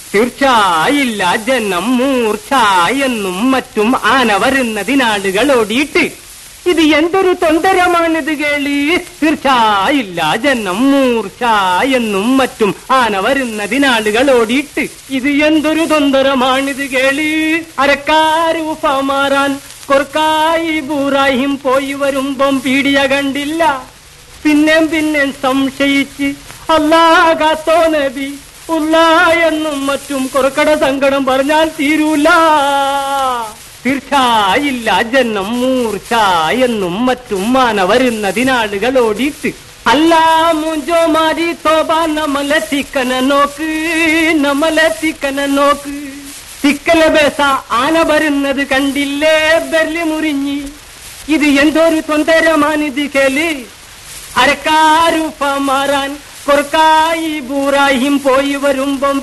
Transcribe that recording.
തീർച്ചയായില്ല ജനം മൂർച്ച എന്നും മറ്റും ആന വരുന്നതിനാളുകൾ ഓടിയിട്ട് ഇത് എന്തൊരു തൊന്തരമാണിത് കേളി തീർച്ചയായില്ല ജനം മൂർച്ച എന്നും മറ്റും ആന വരുന്നതിനാളുകൾ ഓടിയിട്ട് ഇത് എന്തൊരു തൊന്തരമാണിത് കേളി അരക്കാര് ഉഫ മാറാൻ കൊർക്കായി ബൂറായും പോയി വരുമ്പം പീടിയ കണ്ടില്ല പിന്നെയും പിന്നെയും സംശയിച്ച് അല്ലാകാത്തോ നബി ഉള്ള എന്നും മറ്റും കുറക്കട സങ്കടം പറഞ്ഞാൽ തീരൂല തീർച്ചയില്ല ജന്നം മൂർച്ച എന്നും മറ്റും മാന വരുന്നതിനാളുകൾ ഓടിയിട്ട് അല്ല മുഞ്ചോ മാരി തോബ നമ്മളെ തിക്കന നോക്ക് നമ്മളെ തിക്കന നോക്ക് തിക്കല ബേസ ആന വരുന്നത് കണ്ടില്ലേ ബെർലി മുറിഞ്ഞി ഇത് എന്തൊരു തൊന്തരമാണിത് കേളി അരക്കാരുപ്പ മാറാൻ കൊർക്കായി ബൂറായും പോയി വരുമ്പം